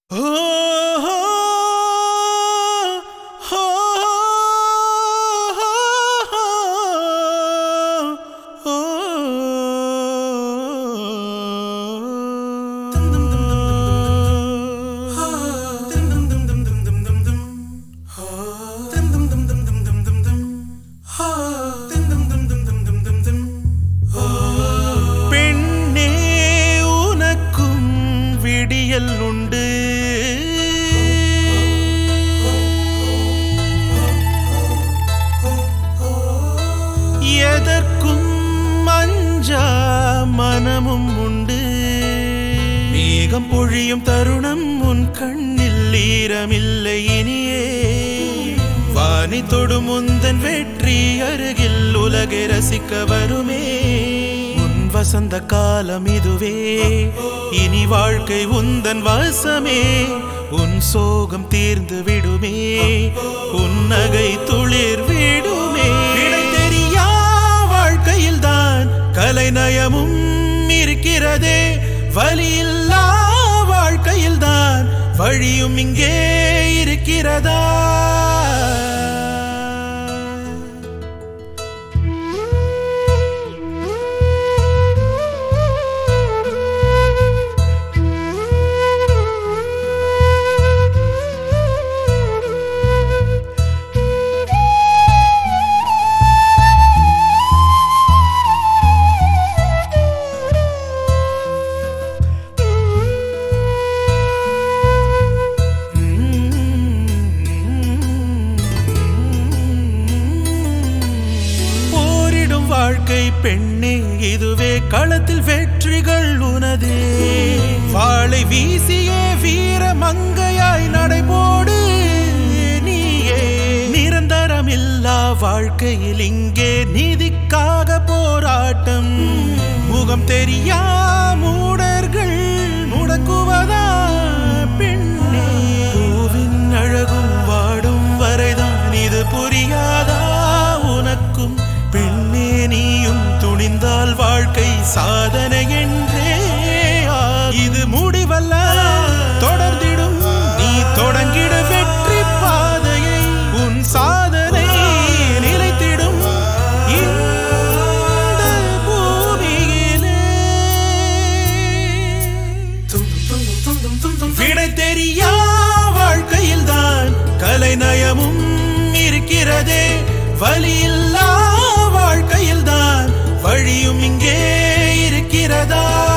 பெண்ணே உனக்கும் விடியல் உண்டு எதற்கும் மஞ்சா மனமும் உண்டு மேகம் பொழியும் தருணம் உன் கண்ணில் ஈரமில்லை இனியே வாணி தொடும் உந்தன் வெற்றி அருகில் உலகை ரசிக்க வருமே உன் வசந்த காலம் இதுவே இனி வாழ்க்கை உந்தன் வசமே உன் சோகம் தீர்ந்து விடுமே உன் நகை துளிர் விடுமே விடை தெரியா வாழ்க்கையில் தான் கலைநயமும் இருக்கிறதே வலியில்லா வாழ்க்கையில் தான் வழியும் இங்கே இருக்கிறதா போரிடும் வாழ்க்கை பெண்ணே இதுவே களத்தில் வெற்றிகள் உனதே வாளை வீசியே வீர மங்கையாய் நடைபோடு நீயே நிரந்தரமில்லா வாழ்க்கையில் இங்கே நீதிக்காக போராட்டம் முகம் தெரியா மூடர்கள் முடக்குவதா பெண்ணே பூவின் அழகும் வாடும் வரைதான் இது புரியாதா உனக்கும் பெண்ணே நீயும் துணிந்தால் வாழ்க்கை சாதனை என்றே ஆ- இது முடிவல்ல தொடர்ந்திடும் நீ தொடங்கிட வெற்றி பாதையை உன் சாதனை நிலைத்திடும் இந்த பூமியிலே விடை தெரியா வாழ்க்கையில் தான் கலைநயமும் இருக்கிறதே வலியில்லா வாழ்க்கையில் தான் வழியும் இங்கே இருக்கிறதா